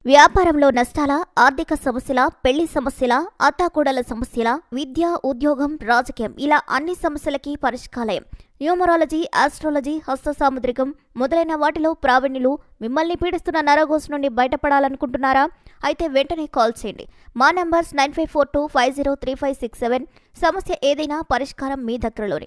వ్యాపారంలో నష్టాల ఆర్థిక సమస్యల పెళ్లి సమస్యల అత్తాకోడల సమస్యల విద్య ఉద్యోగం రాజకీయం ఇలా అన్ని సమస్యలకి పరిష్కారం న్యూమరాలజీ ఆస్ట్రాలజీ హస్త సాముద్రికం మొదలైన వాటిలో ప్రావీణ్యులు మిమ్మల్ని పీడిస్తున్న నరగోస్ నుండి బయటపడాలనుకుంటున్నారా అయితే వెంటనే కాల్ చేయండి మా numbers nine five four two five zero three five six seven సమస్య ఏదైనా పరిష్కారం మీ దగ్గరలోనే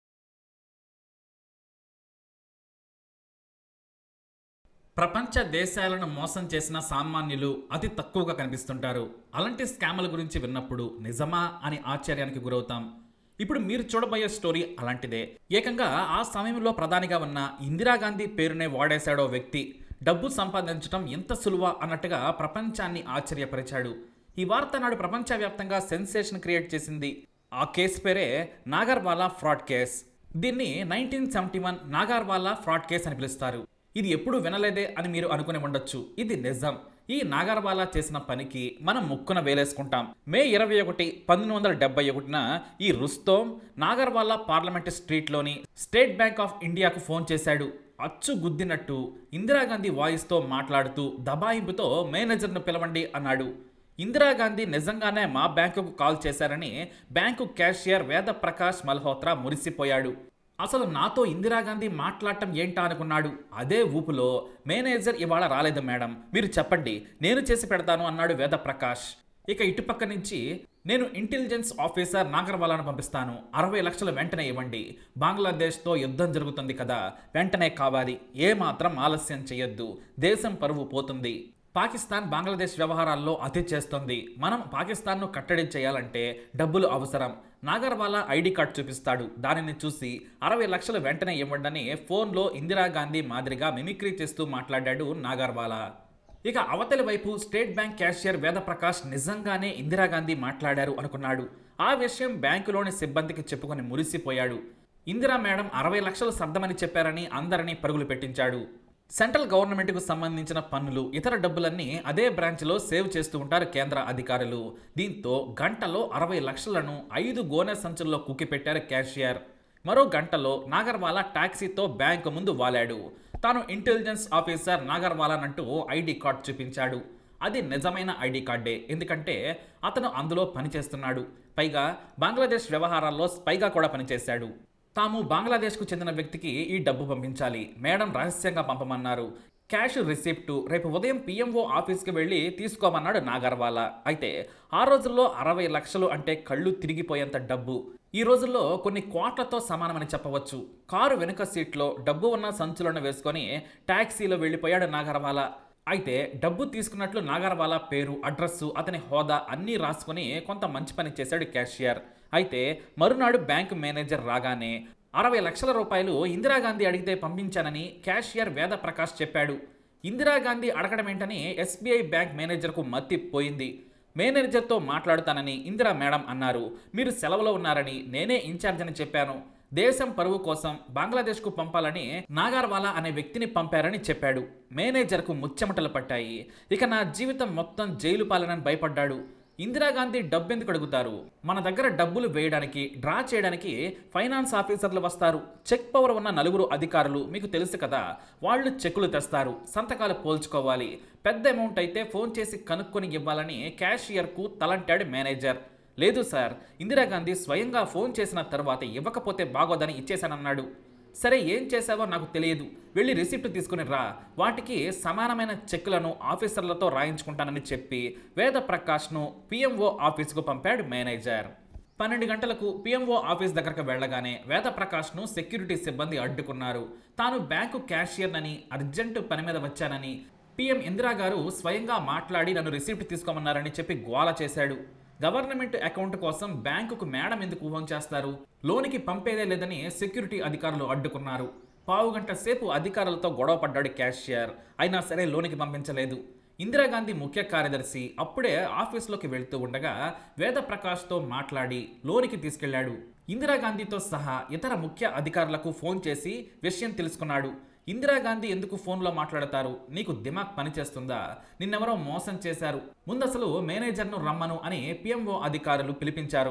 ప్రపంచ దేశాలను మోసం చేసిన సామాన్యులు అతి తక్కువగా కనిపిస్తుంటారు అలాంటి స్కామ్ల గురించి విన్నప్పుడు నిజమా అని ఆశ్చర్యానికి గురవుతాం ఇప్పుడు మీరు చూడబోయే స్టోరీ అలాంటిదే ఏకంగా ఆ సమయంలో ప్రధానిగా ఉన్న ఇందిరాగాంధీ పేరునే వాడేశాడో వ్యక్తి డబ్బు సంపాదించడం ఎంత సులువా అన్నట్టుగా ప్రపంచాన్ని ఆశ్చర్యపరిచాడు ఈ వార్త నాడు ప్రపంచవ్యాప్తంగా సెన్సేషన్ క్రియేట్ చేసింది ఆ కేసు పేరే నాగర్వాలా ఫ్రాడ్ కేస్ దీన్ని nineteen seventy one Nagarwala fraud case అని పిలుస్తారు ఇది ఎప్పుడు వినలేదే అని మీరు అనుకుని ఉండొచ్చు ఇది నిజం ఈ నాగర్వాలా చేసిన పనికి మనం ముక్కున వేలేసుకుంటాం మే ఇరవై ఒకటి పంతొమ్మిది వందల డెబ్బై ఒకటిన ఈ రుస్తోం నాగర్వాలా పార్లమెంట్ స్ట్రీట్లోని స్టేట్ బ్యాంక్ ఆఫ్ ఇండియాకు ఫోన్ చేశాడు అచ్చు గుద్దినట్టు ఇందిరాగాంధీ వాయిస్తో మాట్లాడుతూ దబాయింపుతో మేనేజర్ను పిలవండి అన్నాడు ఇందిరాగాంధీ నిజంగానే మా బ్యాంకుకు కాల్ చేశారని బ్యాంకు క్యాషియర్ వేద ప్రకాష్ మల్హోత్రా మురిసిపోయాడు అసలు నాతో ఇందిరాగాంధీ మాట్లాడటం ఏంటా అనుకున్నాడు అదే ఊపులో మేనేజర్ ఇవాళ రాలేదు మేడం మీరు చెప్పండి నేను చేసి పెడతాను అన్నాడు వేద ప్రకాష్ ఇక ఇటుపక్క నుంచి నేను ఇంటెలిజెన్స్ ఆఫీసర్ నాగర్వాలాను పంపిస్తాను అరవై లక్షలు వెంటనే ఇవ్వండి బంగ్లాదేశ్తో యుద్ధం జరుగుతుంది కదా వెంటనే కావాలి ఏమాత్రం ఆలస్యం చేయొద్దు దేశం పరువు పోతుంది పాకిస్తాన్ బంగ్లాదేశ్ వ్యవహారాల్లో అతి చేస్తుంది మనం పాకిస్తాన్ను కట్టడి చేయాలంటే డబ్బులు అవసరం నాగర్వాలా ఐడి కార్డ్ చూపిస్తాడు దానిని చూసి అరవై లక్షలు వెంటనే ఇవ్వండని ఫోన్లో ఇందిరాగాంధీ మాదిరిగా మిమిక్రీ చేస్తూ మాట్లాడాడు నాగర్వాలా ఇక అవతలి వైపు స్టేట్ బ్యాంక్ క్యాషియర్ వేదప్రకాష్ నిజంగానే ఇందిరాగాంధీ మాట్లాడారు అనుకున్నాడు ఆ విషయం బ్యాంకులోని సిబ్బందికి చెప్పుకొని మురిసిపోయాడు ఇందిరా మేడం అరవై లక్షలు సర్దమని చెప్పారని అందరినీ పరుగులు పెట్టించాడు సెంట్రల్ గవర్నమెంట్కు సంబంధించిన పన్నులు ఇతర డబ్బులన్నీ అదే బ్రాంచ్లో సేవ్ చేస్తూ ఉంటారు కేంద్ర అధికారులు దీంతో గంటలో అరవై లక్షలను ఐదు గోనె సంచుల్లో కుక్కిపెట్టారు క్యాషియర్ మరో గంటలో నాగర్వాలా టాక్సీతో బ్యాంకు ముందు వాలాడు తాను ఇంటెలిజెన్స్ ఆఫీసర్ నాగర్వాలానంటూ ఐడి కార్డ్ చూపించాడు అది నిజమైన ఐడి కార్డే ఎందుకంటే అతను అందులో పనిచేస్తున్నాడు పైగా బంగ్లాదేశ్ వ్యవహారాల్లో స్పైగా కూడా పనిచేశాడు తాము బంగ్లాదేశ్కు చెందిన వ్యక్తికి ఈ డబ్బు పంపించాలి మేడం రహస్యంగా పంపమన్నారు క్యాష్ రిసిప్ట్ రేపు ఉదయం పిఎంఓ ఆఫీస్కి వెళ్ళి తీసుకోమన్నాడు నాగర్వాలా అయితే ఆ రోజుల్లో అరవై లక్షలు అంటే కళ్ళు తిరిగిపోయేంత డబ్బు ఈ రోజుల్లో కొన్ని కోట్లతో సమానమని చెప్పవచ్చు కారు వెనుక సీట్లో డబ్బు ఉన్న సంచులను వేసుకొని ట్యాక్సీలో వెళ్ళిపోయాడు నాగర్వాలా అయితే డబ్బు తీసుకున్నట్లు నాగర్వాలా పేరు అడ్రస్సు అతని హోదా అన్నీ రాసుకొని కొంత మంచి పని చేశాడు క్యాషియర్ అయితే మరునాడు బ్యాంకు మేనేజర్ రాగానే అరవై లక్షల రూపాయలు ఇందిరాగాంధీ అడిగితే పంపించానని క్యాషియర్ వేద ప్రకాష్ చెప్పాడు ఇందిరాగాంధీ అడగడం ఏంటని ఎస్బీఐ బ్యాంక్ మేనేజర్కు మత్తి పోయింది మేనేజర్తో మాట్లాడుతానని ఇందిరా మేడం అన్నారు మీరు సెలవులో ఉన్నారని నేనే ఇన్ఛార్జ్ అని చెప్పాను దేశం పరువు కోసం బంగ్లాదేశ్కు పంపాలని నాగార్వాలా అనే వ్యక్తిని పంపారని చెప్పాడు మేనేజర్కు ముచ్చెమటలు పట్టాయి ఇక నా జీవితం మొత్తం జైలు పాలనని భయపడ్డాడు ఇందిరాగాంధీ డబ్బెందుకు అడుగుతారు మన దగ్గర డబ్బులు వేయడానికి డ్రా చేయడానికి ఫైనాన్స్ ఆఫీసర్లు వస్తారు చెక్ పవర్ ఉన్న నలుగురు అధికారులు మీకు తెలుసు కదా వాళ్ళు చెక్కులు తెస్తారు సంతకాలు పోల్చుకోవాలి పెద్ద అమౌంట్ అయితే ఫోన్ చేసి కనుక్కొని ఇవ్వాలని క్యాషియర్కు తలంటాడు మేనేజర్ లేదు సార్ ఇందిరాగాంధీ స్వయంగా ఫోన్ చేసిన తర్వాత ఇవ్వకపోతే బాగోదని ఇచ్చేశానన్నాడు సరే ఏం చేశావో నాకు తెలియదు వెళ్ళి రిసిప్ట్ తీసుకుని రా వాటికి సమానమైన చెక్కులను ఆఫీసర్లతో రాయించుకుంటానని చెప్పి వేద ప్రకాష్ను పిఎంఓ ఆఫీసుకు పంపాడు మేనేజర్ పన్నెండు గంటలకు పిఎంఓ ఆఫీస్ దగ్గరకు వెళ్ళగానే వేద ప్రకాష్ను సెక్యూరిటీ సిబ్బంది అడ్డుకున్నారు తాను బ్యాంకు క్యాషియర్నని అర్జెంటు పని మీద వచ్చానని పిఎం ఇందిరా గారు స్వయంగా మాట్లాడి నన్ను రిసిప్ట్ తీసుకోమన్నారని చెప్పి గోల చేశాడు గవర్నమెంట్ అకౌంట్ కోసం బ్యాంకుకు మేడం ఎందుకు ఫోన్ చేస్తారు లోనికి పంపేదే లేదని సెక్యూరిటీ అధికారులు అడ్డుకున్నారు పావు గంట సేపు అధికారులతో గొడవ పడ్డాడు క్యాషియర్ అయినా సరే లోనికి పంపించలేదు ఇందిరాగాంధీ ముఖ్య కార్యదర్శి అప్పుడే ఆఫీస్లోకి వెళ్తూ ఉండగా వేద ప్రకాష్తో మాట్లాడి లోనికి తీసుకెళ్లాడు ఇందిరాగాంధీతో సహా ఇతర ముఖ్య అధికారులకు ఫోన్ చేసి విషయం తెలుసుకున్నాడు ఇందిరాగాంధీ ఎందుకు ఫోన్లో మాట్లాడతారు నీకు దిమాగ్ పనిచేస్తుందా నిన్నెవరో మోసం చేశారు ముందసలు మేనేజర్ను రమ్మను అని పిఎంఓ అధికారులు పిలిపించారు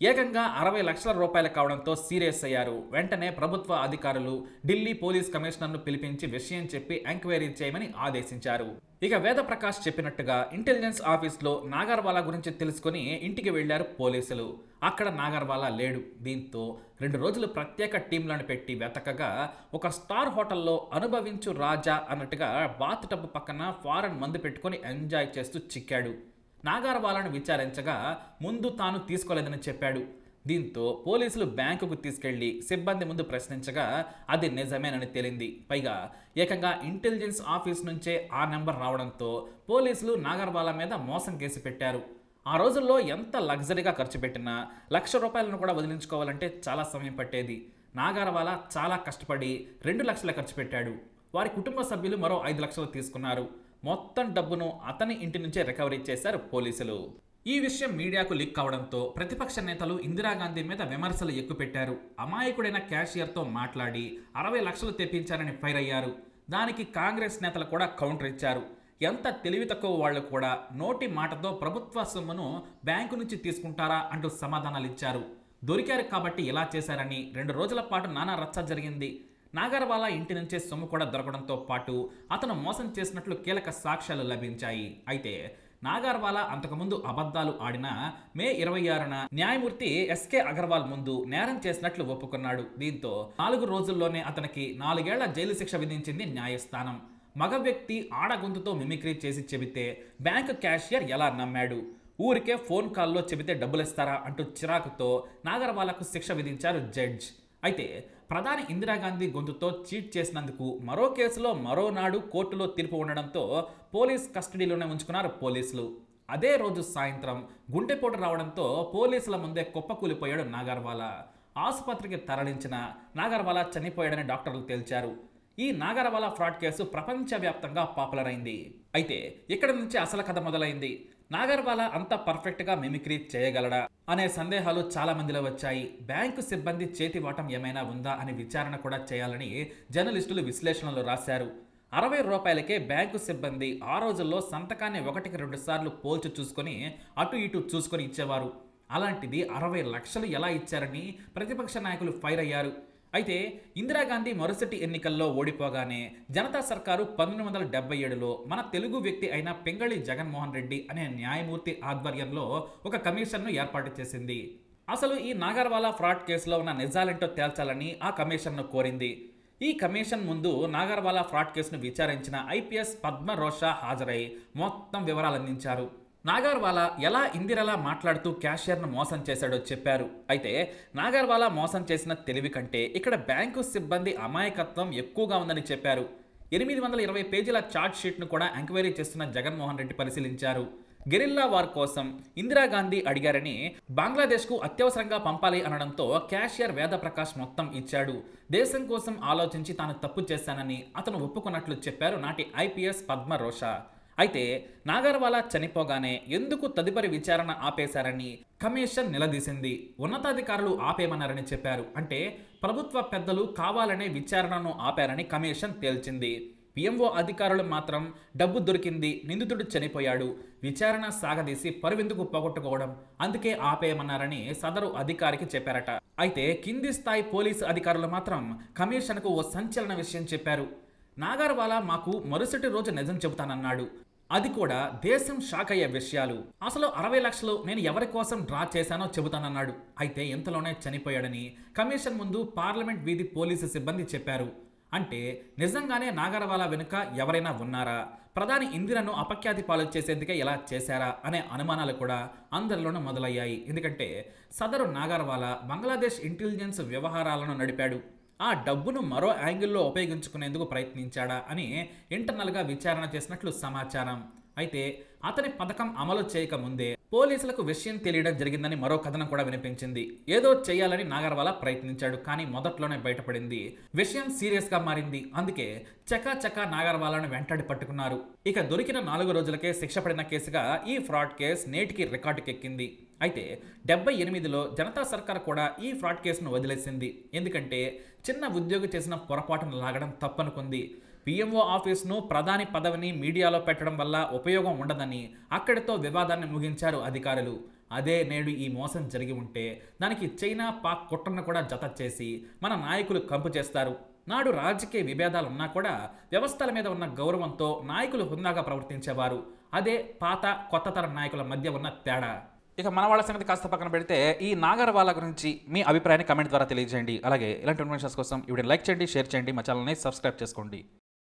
ఏకంగా అరవై లక్షల రూపాయలు కావడంతో సీరియస్ అయ్యారు వెంటనే ప్రభుత్వ అధికారులు ఢిల్లీ పోలీస్ కమిషనర్ను పిలిపించి విషయం చెప్పి ఎంక్వైరీ చేయమని ఆదేశించారు ఇక వేద ప్రకాష్ చెప్పినట్టుగా ఇంటెలిజెన్స్ ఆఫీస్లో నాగర్వాలా గురించి తెలుసుకుని ఇంటికి వెళ్లారు పోలీసులు అక్కడ నాగర్వాలా లేడు దీంతో రెండు రోజులు ప్రత్యేక టీంలను పెట్టి వెతకగా ఒక స్టార్ హోటల్లో అనుభవించు రాజా అన్నట్టుగా బాత్ టబ్ పక్కన ఫారెన్ మందు పెట్టుకొని ఎంజాయ్ చేస్తూ చిక్కాడు నాగార్వాలను విచారించగా ముందు తాను తీసుకోలేదని చెప్పాడు దీంతో పోలీసులు బ్యాంకుకు తీసుకెళ్లి సిబ్బంది ముందు ప్రశ్నించగా అది నిజమేనని తేలింది పైగా ఏకంగా ఇంటెలిజెన్స్ ఆఫీస్ నుంచే ఆ నెంబర్ రావడంతో పోలీసులు నాగర్వాలా మీద మోసం కేసు పెట్టారు ఆ రోజుల్లో ఎంత లగ్జరీగా ఖర్చు పెట్టినా లక్ష రూపాయలను కూడా వదిలించుకోవాలంటే చాలా సమయం పట్టేది నాగార్వాలా చాలా కష్టపడి రెండు లక్షల ఖర్చు పెట్టాడు వారి కుటుంబ సభ్యులు మరో ఐదు లక్షలు తీసుకున్నారు మొత్తం డబ్బును అతని ఇంటి నుంచే రికవరీ చేశారు పోలీసులు ఈ విషయం మీడియాకు లీక్ కావడంతో ప్రతిపక్ష నేతలు ఇందిరాగాంధీ మీద విమర్శలు ఎక్కుపెట్టారు అమాయకుడైన క్యాషియర్తో మాట్లాడి అరవై లక్షలు తెప్పించారని ఫైర్ అయ్యారు దానికి కాంగ్రెస్ నేతలు కూడా కౌంటర్ ఇచ్చారు ఎంత తెలివి తక్కువ వాళ్ళు కూడా నోటి మాటతో ప్రభుత్వ సొమ్మును బ్యాంకు నుంచి తీసుకుంటారా అంటూ సమాధానాలు ఇచ్చారు దొరికారు కాబట్టి ఇలా చేశారని రెండు రోజుల పాటు నానా రచ్చ జరిగింది నాగర్వాలా ఇంటి నుంచే సొమ్ము కూడా దొరకడంతో పాటు అతను మోసం చేసినట్లు కీలక సాక్ష్యాలు లభించాయి అయితే నాగార్వాలా అంతకుముందు అబద్ధాలు ఆడిన మే ఇరవై ఆరున న్యాయమూర్తి ఎస్కే అగర్వాల్ ముందు నేరం చేసినట్లు ఒప్పుకున్నాడు దీంతో నాలుగు రోజుల్లోనే అతనికి నాలుగేళ్ల జైలు శిక్ష విధించింది న్యాయస్థానం మగ వ్యక్తి ఆడగొంతుతో మిమిక్రీ చేసి చెబితే బ్యాంకు క్యాషియర్ ఎలా నమ్మాడు ఊరికే ఫోన్ కాల్లో చెబితే డబ్బులు ఇస్తారా అంటూ చిరాకుతో నాగర్వాలకు శిక్ష విధించారు జడ్జ్ అయితే ప్రధాని ఇందిరాగాంధీ గొంతుతో చీట్ చేసినందుకు మరో కేసులో మరో నాడు కోర్టులో తీర్పు ఉండడంతో పోలీస్ కస్టడీలోనే ఉంచుకున్నారు పోలీసులు అదే రోజు సాయంత్రం గుండెపోటు రావడంతో పోలీసుల ముందే కుప్పకూలిపోయాడు నాగర్వాలా ఆసుపత్రికి తరలించిన నాగర్వాలా చనిపోయాడని డాక్టర్లు తేల్చారు ఈ నాగరవాలా ఫ్రాడ్ కేసు ప్రపంచవ్యాప్తంగా పాపులర్ అయింది అయితే ఇక్కడ నుంచి అసలు కథ మొదలైంది నాగర్వాలా అంత పర్ఫెక్ట్గా మిమిక్రీ చేయగలడా అనే సందేహాలు చాలా మందిలో వచ్చాయి బ్యాంకు సిబ్బంది చేతివాటం ఏమైనా ఉందా అని విచారణ కూడా చేయాలని జర్నలిస్టులు విశ్లేషణలు రాశారు అరవై రూపాయలకే బ్యాంకు సిబ్బంది ఆ రోజుల్లో సంతకాన్ని ఒకటికి రెండు సార్లు పోల్చి చూసుకొని అటు ఇటు చూసుకొని ఇచ్చేవారు అలాంటిది అరవై లక్షలు ఎలా ఇచ్చారని ప్రతిపక్ష నాయకులు ఫైర్ అయ్యారు అయితే ఇందిరాగాంధీ మరుసటి ఎన్నికల్లో ఓడిపోగానే జనతా సర్కారు పంతొమ్మిది వందల డెబ్బై ఏడులో మన తెలుగు వ్యక్తి అయిన పింగళి జగన్మోహన్ రెడ్డి అనే న్యాయమూర్తి ఆధ్వర్యంలో ఒక కమిషన్ను ఏర్పాటు చేసింది అసలు ఈ నాగర్వాలా ఫ్రాడ్ కేసులో ఉన్న నిజాలేంటో తేల్చాలని ఆ కమిషన్ను కోరింది ఈ కమిషన్ ముందు నాగర్వాలా ఫ్రాడ్ కేసును విచారించిన ఐపీఎస్ పద్మ రోషా హాజరై మొత్తం వివరాలు అందించారు నాగర్వాలా ఎలా ఇందిరలా మాట్లాడుతూ క్యాషియర్ను మోసం చేశాడో చెప్పారు అయితే నాగర్వాలా మోసం చేసిన తెలివి కంటే ఇక్కడ బ్యాంకు సిబ్బంది అమాయకత్వం ఎక్కువగా ఉందని చెప్పారు ఎనిమిది వందల ఇరవై పేజీల చార్ట్ షీట్ను కూడా ఎంక్వైరీ చేస్తున్న జగన్మోహన్ రెడ్డి పరిశీలించారు గెరిల్లా వార్ కోసం ఇందిరాగాంధీ అడిగారని బంగ్లాదేశ్కు అత్యవసరంగా పంపాలి అనడంతో క్యాషియర్ వేదప్రకాష్ మొత్తం ఇచ్చాడు దేశం కోసం ఆలోచించి తాను తప్పు చేశానని అతను ఒప్పుకున్నట్లు చెప్పారు నాటి ఐపీఎస్ పద్మ రోషా అయితే నాగర్వాలా చనిపోగానే ఎందుకు తదుపరి విచారణ ఆపేశారని కమిషన్ నిలదీసింది ఉన్నతాధికారులు ఆపేయమన్నారని చెప్పారు అంటే ప్రభుత్వ పెద్దలు కావాలనే విచారణను ఆపారని కమిషన్ తేల్చింది పిఎంఓ అధికారులు మాత్రం డబ్బు దొరికింది నిందితుడు చనిపోయాడు విచారణ సాగదీసి పరువెందుకు పోగొట్టుకోవడం అందుకే ఆపేయమన్నారని సదరు అధికారికి చెప్పారట అయితే కింది స్థాయి పోలీసు అధికారులు మాత్రం కమిషన్కు ఓ సంచలన విషయం చెప్పారు నాగర్వాలా మాకు మరుసటి రోజు నిజం చెబుతానన్నాడు అది కూడా దేశం షాక్ అయ్యే విషయాలు అసలు అరవై లక్షలు నేను ఎవరి కోసం డ్రా చేశానో చెబుతానన్నాడు అయితే ఇంతలోనే చనిపోయాడని కమిషన్ ముందు పార్లమెంట్ వీధి పోలీసు సిబ్బంది చెప్పారు అంటే నిజంగానే నాగరవాలా వెనుక ఎవరైనా ఉన్నారా ప్రధాని ఇందిరను అపఖ్యాతి పాలు చేసేందుకే ఇలా చేశారా అనే అనుమానాలు కూడా అందరిలోనూ మొదలయ్యాయి ఎందుకంటే సదరు నాగర్వాలా బంగ్లాదేశ్ ఇంటెలిజెన్స్ వ్యవహారాలను నడిపాడు ఆ డబ్బును మరో యాంగిల్లో ఉపయోగించుకునేందుకు ప్రయత్నించాడా అని ఇంటర్నల్గా విచారణ చేసినట్లు సమాచారం అయితే అతని పథకం అమలు చేయకముందే పోలీసులకు విషయం తెలియడం జరిగిందని మరో కథనం కూడా వినిపించింది ఏదో చేయాలని నాగర్వాలా ప్రయత్నించాడు కానీ మొదట్లోనే బయటపడింది విషయం సీరియస్ గా మారింది అందుకే చకా చకా నాగర్వాలాను వెంటాడి పట్టుకున్నారు ఇక దొరికిన నాలుగు రోజులకే శిక్ష పడిన కేసుగా ఈ ఫ్రాడ్ కేసు నేటికి రికార్డుకెక్కింది అయితే డెబ్బై ఎనిమిదిలో జనతా సర్కార్ కూడా ఈ ఫ్రాడ్ కేసును వదిలేసింది ఎందుకంటే చిన్న ఉద్యోగి చేసిన పొరపాటును లాగడం తప్పనుకుంది పిఎంఓ ఆఫీస్ను ప్రధాని పదవిని మీడియాలో పెట్టడం వల్ల ఉపయోగం ఉండదని అక్కడితో వివాదాన్ని ముగించారు అధికారులు అదే నేడు ఈ మోసం జరిగి ఉంటే దానికి చైనా పాక్ కుట్రను కూడా జత చేసి మన నాయకులు కంపు చేస్తారు నాడు రాజకీయ విభేదాలు ఉన్నా కూడా వ్యవస్థల మీద ఉన్న గౌరవంతో నాయకులు హుందాగా ప్రవర్తించేవారు అదే పాత కొత్త తరం నాయకుల మధ్య ఉన్న తేడా ఇక మన వాళ్ళ సంగతి కాస్త పక్కన పెడితే ఈ నాగర్ వాళ్ళ గురించి మీ అభిప్రాయాన్ని కమెంట్ ద్వారా తెలియజేయండి అలాగే ఇలాంటి ఇన్ఫర్మేషన్స్ కోసం ఇప్పుడు లైక్ చేయండి షేర్ చేయండి మా ఛానల్ని సబ్స్క్రైబ్ చేసుకోండి